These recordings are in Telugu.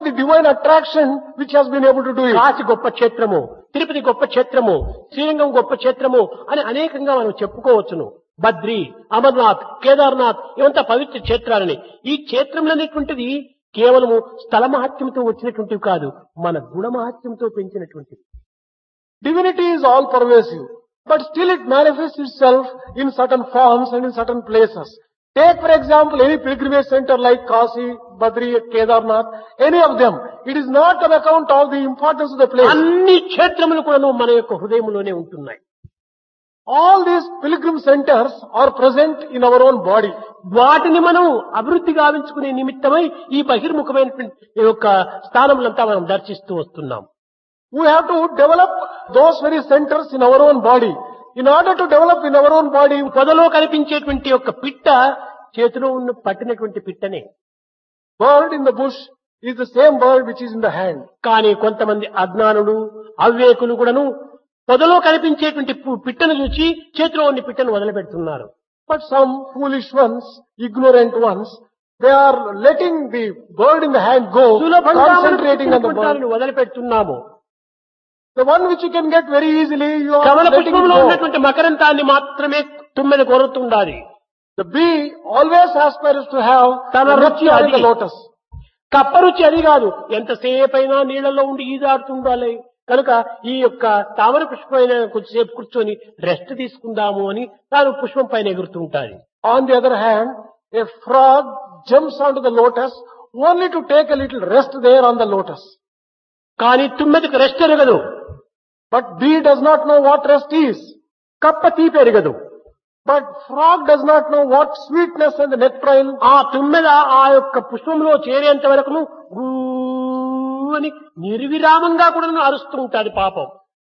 the divine attraction which has been able to do it. Kashi గొప్ప క్షేత్రము తిరుపతి గొప్ప క్షేత్రము శ్రీరంగం గొప్ప క్షేత్రము అని అనేకంగా మనం చెప్పుకోవచ్చును బద్రి అమర్నాథ్ కేదార్నాథ్ ఇవంతా పవిత్ర క్షేత్రాలని ఈ క్షేత్రంలో అనేటువంటిది కేవలము స్థల మహత్యంతో వచ్చినటువంటివి కాదు మన గుణ మహత్యంతో పెంచినటువంటివి Divinity is all pervasive, but still it manifests itself in certain forms and in certain places. Take for example any pilgrimage center like Kasi, Badri, Kedarnath, any of them. It is not on account of the importance of the place. అన్ని క్షేత్రములు కూడాను మన యొక్క హృదయంలోనే ఉంటున్నాయి All these pilgrim centers are present in our own body. వాటిని మనం అభివృద్ధి గావించుకునే నిమిత్తమై ఈ బహిర్ముఖమైనటువంటి ఈ యొక్క స్థానములంతా మనం దర్శిస్తూ వస్తున్నాం We have to develop those very centers in our own body. In order to develop in our own body, పొదలో కనిపించేటువంటి యొక్క పిట్ట చేతిలో ఉన్న పట్టినటువంటి పిట్టనే bird in the bush is the same bird which is in the hand. కానీ కొంతమంది అజ్ఞానులు అవివేకులు కూడాను పొదలో కనిపించేటువంటి పు- పిట్టను చూసి చేతిలో ఉన్న పిట్టను వదిలిపెడుతున్నారు But some foolish ones, ignorant ones, they are letting the bird in the hand go, సులభంగా మనం concentrating on the పుట్టినటువంటి bird. దానిని వదిలిపెడుతున్నాము The one which you can get very easily, you are Kamala letting it పుష్పంలో go. ఉన్నటువంటి మకరంతాన్ని మాత్రమే తుమ్మెద కోరుతుండాలి The bee always aspires to have తన the రుచి nectar in అది. the lotus. కప్ప రుచి అది కాదు ఎంతసేపైనా నీళ్లలో ఉండి ఈదాడుతుండాలి కనుక ఈ యొక్క తామర పుష్పమైన కొద్దిసేపు కూర్చొని రెస్ట్ తీసుకుందాము అని తాను పుష్పం పైన ఎగురుతూ ఉంటాది On the other hand, a frog jumps onto the lotus only to take a little rest there on the lotus. కానీ తుమ్మెదకు రెస్ట్ ఎరగదు But bee does not know what rest is. కప్ప తీపి ఎరగదు But frog does not know what sweetness and the nectarine ఆ తుమ్మెద ఆ యొక్క పుష్పంలో చేరేంత వరకును గూ అని నిర్విరామంగా కూడా అరుస్తూ ఉంటాది పాపం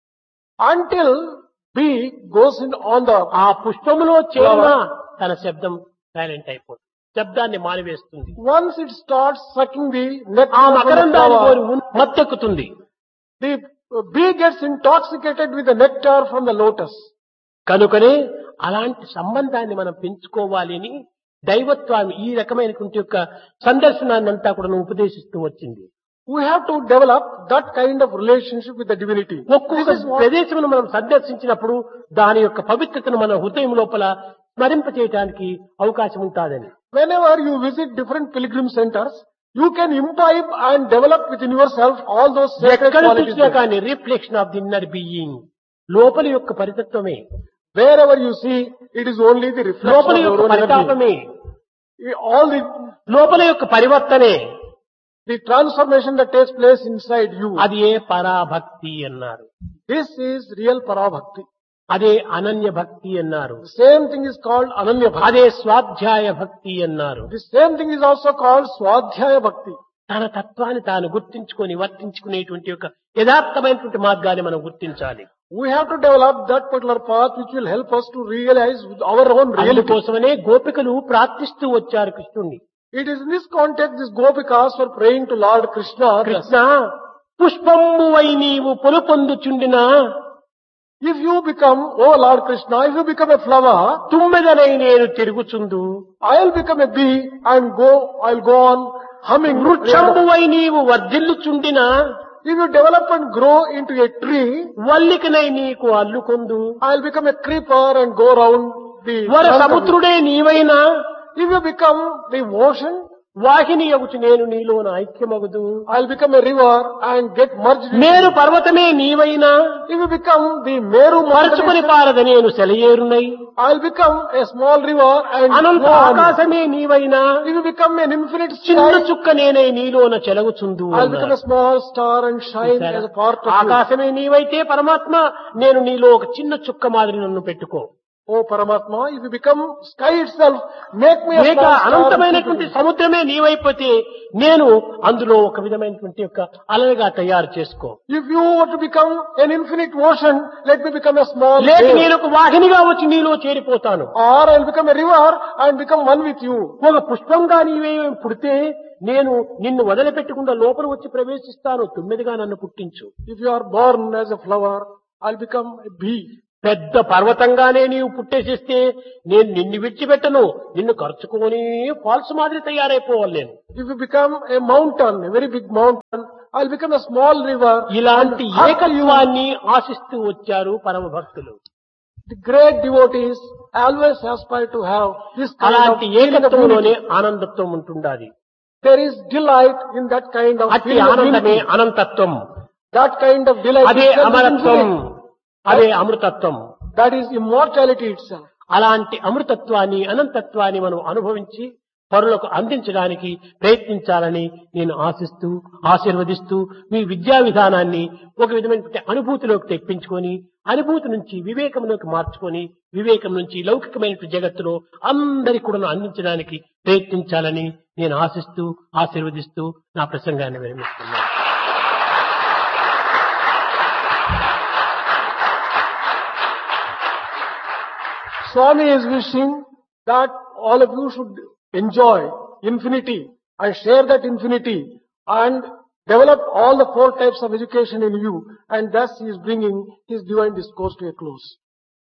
until bee goes in on the ఆ పుష్పములో చేరిన తన శబ్దం సైలెంట్ అయిపోతుంది శబ్దాన్ని మానివేస్తుంది once it starts sucking the ఆ nectar from the మకరందాన్ని కోరి flower, ఉన్- మత్తెక్కుతుంది the bee gets intoxicated with the nectar from the lotus. కనుకనే అలాంటి సంబంధాన్ని మనం పెంచుకోవాలి అని దైవత్వాన్ని ఈ రకమైనటువంటి యొక్క సందర్శనాన్ని అంతా కూడా ఉపదేశిస్తూ వచ్చింది We have to develop that kind of relationship with the divinity. ఒక్కొక్క This is what- ప్రదేశమును మనం సందర్శించినప్పుడు దాని యొక్క పవిత్రతను మన హృదయం లోపల స్మరింప చేయడానికి అవకాశం ఉంటాదని Whenever you visit different pilgrim centers, you can imbibe and develop within yourself all those sacred ఎక్కడ qualities. చూసినా there. కానీ reflection of the inner being లోపలి యొక్క పరితత్వమే Wherever you see, it is only the reflection లోపలి of your యొక్క own energy. పరితాపమే All the, లోపల యొక్క పరివర్తనే the transformation that takes place inside you. అది ఏ పరాభక్తి అన్నారు This is real parabhakti. అదే అనన్య భక్తి అన్నారు The same thing is called ananya bhakti. అదే స్వాధ్యాయ భక్తి అన్నారు The same thing is also called swadhyaya bhakti. తన తత్వాన్ని తాను గుర్తించుకొని వర్తించుకునేటువంటి యొక్క యథార్థమైనటువంటి మార్గాన్ని మనం గుర్తించాలి We have to develop that particular path which will help us to realize with our own reality. అందుకోసమనే గోపికలు ప్రార్థిస్తూ వచ్చారు కృష్ణుణ్ణి It is in this context these gopikas were praying to Lord Krishna. Krishna పుష్పము వై నీవు పొందుచుండినా If you become, oh Lord Krishna, if you become a flower, తుమ్మెదనై నేను తిరుగుచుందు I'll become a bee and go, I'll go on humming. వృక్షము వై నీవు వర్ధిల్లుచుండినా If you develop and grow into a tree, వల్లికనై నీకు అల్లుకొందు I'll become a creeper and go around the వర trunk of it. సముద్రుడే నీవైనా If you become the ocean, వాహిని యగుచు నేను నీలోన ఐక్యమగుదు I'll become a river and get merged into Meru పర్వతమే నీవైనా If you become the Meru పరచుకొని mountain, పారద నేను సెలయేరునై I'll become a small river and Anantha go on. ఆకాశమే నీవైనా If you become an infinite చిన్న sky, చుక్క నేనై నీలోన చెలగుచుందు I'll become a small star and shine as a part of you. ఆకాశమే నీవైతే పరమాత్మ నేను నీలో ఒక చిన్న చుక్క మాదిరి నన్ను పెట్టుకో Oh Paramatma, if you become sky itself, make me a లేక small star. అనంతమైనటువంటి and keep it. సముద్రమే నీవైపోతే నేను అందులో ఒక విధమైనటువంటి యొక్క అలలుగా తయారు చేసుకో If you were to become an infinite ocean, let me become a small లేక wave. నేను ఒక వాహినిగా వచ్చి నీలో చేరిపోతాను Or I'll become a river and become one with you. ఒక పుష్పంగా నీవే పుడితే నేను నిన్ను వదిలిపెట్టకుండా లోపల వచ్చి ప్రవేశిస్తాను తొమ్మిదిగా నన్ను పుట్టించు If you are born as a flower, I'll become a bee. పెద్ద పర్వతంగానే నీవు పుట్టేసేస్తే నేను నిన్ను విడిచిపెట్టను నిన్ను ఖర్చుకొని ఫాల్స్ మాదిరి తయారైపోవాలి నేను If you become a mountain, a very big mountain, I'll become a small river. ఇలాంటి and hug you. ఏకత్వాన్ని ఆశిస్తూ వచ్చారు పరమ భక్తులు The great devotees always aspire to have this kind of అలాంటి feeling of ఏకత్వంలోనే unity. ఆనందత్వం ఉంటుండాలి There is delight in that kind of అట్టి feeling of ఆనందమే unity. అనంతత్వం That kind of delight అదే itself is అమరత్వం infinite. అదే అమృతత్వం That is immortality itself. అలాంటి అమృతత్వాన్ని అనంతత్వాన్ని మనం అనుభవించి పరులకు అందించడానికి ప్రయత్నించాలని నేను ఆశిస్తూ ఆశీర్వదిస్తూ మీ విద్యా విధానాన్ని ఒక విధమైనటువంటి అనుభూతిలోకి తెప్పించుకొని అనుభూతి నుంచి వివేకంలోకి మార్చుకొని వివేకం నుంచి లౌకికమైన జగత్తులో అందరి కూడా అందించడానికి ప్రయత్నించాలని నేను ఆశిస్తూ ఆశీర్వదిస్తూ నా ప్రసంగాన్ని విరమిస్తున్నాను Swami is wishing that all of you should enjoy infinity and share that infinity and develop all the four types of education in you and thus he is bringing his divine discourse to a close.